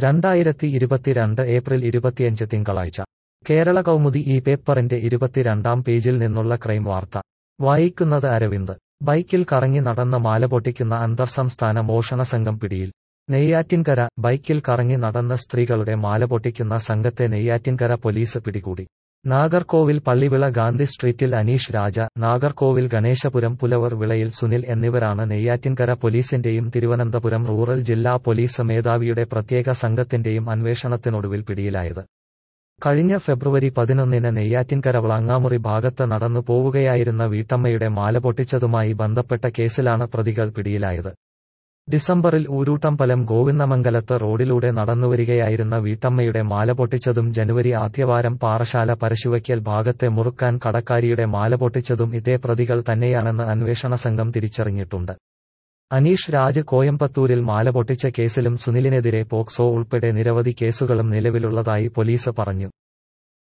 രണ്ടായിരത്തി ഇരുപത്തിരണ്ട് ഏപ്രിൽ ഇരുപത്തിയഞ്ച് തിങ്കളാഴ്ച കേരള കൗമുദി ഈ പേപ്പറിന്റെ ഇരുപത്തിരണ്ടാം പേജിൽ നിന്നുള്ള ക്രൈം വാർത്ത വായിക്കുന്നത് അരവിന്ദ് ബൈക്കിൽ കറങ്ങി നടന്ന മാല പൊട്ടിക്കുന്ന അന്തർസംസ്ഥാന മോഷണ സംഘം പിടിയിൽ നെയ്യാറ്റിൻകര ബൈക്കിൽ കറങ്ങി നടന്ന സ്ത്രീകളുടെ മാല പൊട്ടിക്കുന്ന സംഘത്തെ നെയ്യാറ്റിൻകര പോലീസ് പിടികൂടി നാഗർകോവിൽ പള്ളിവിള ഗാന്ധി സ്ട്രീറ്റിൽ അനീഷ് രാജ നാഗർകോവിൽ ഗണേശപുരം പുലവർ വിളയിൽ സുനിൽ എന്നിവരാണ് നെയ്യാറ്റിൻകര പോലീസിന്റെയും തിരുവനന്തപുരം റൂറൽ ജില്ലാ പോലീസ് മേധാവിയുടെ പ്രത്യേക സംഘത്തിന്റെയും അന്വേഷണത്തിനൊടുവിൽ പിടിയിലായത് കഴിഞ്ഞ ഫെബ്രുവരി പതിനൊന്നിന് നെയ്യാറ്റിൻകര വളങ്ങാമുറി ഭാഗത്ത് നടന്നു പോവുകയായിരുന്ന വീട്ടമ്മയുടെ മാല പൊട്ടിച്ചതുമായി ബന്ധപ്പെട്ട കേസിലാണ് പ്രതികൾ പിടിയിലായത് ഡിസംബറിൽ ഊരൂട്ടമ്പലം ഗോവിന്ദമംഗലത്ത് റോഡിലൂടെ നടന്നുവരികയായിരുന്ന വീട്ടമ്മയുടെ മാല പൊട്ടിച്ചതും ജനുവരി ആദ്യവാരം പാറശാല പരശുവയ്ക്കൽ ഭാഗത്തെ മുറുക്കാൻ കടക്കാരിയുടെ മാല പൊട്ടിച്ചതും ഇതേ പ്രതികൾ തന്നെയാണെന്ന് അന്വേഷണ സംഘം തിരിച്ചറിഞ്ഞിട്ടുണ്ട് അനീഷ് രാജ് കോയമ്പത്തൂരിൽ മാല പൊട്ടിച്ച കേസിലും സുനിലിനെതിരെ പോക്സോ ഉൾപ്പെടെ നിരവധി കേസുകളും നിലവിലുള്ളതായി പോലീസ് പറഞ്ഞു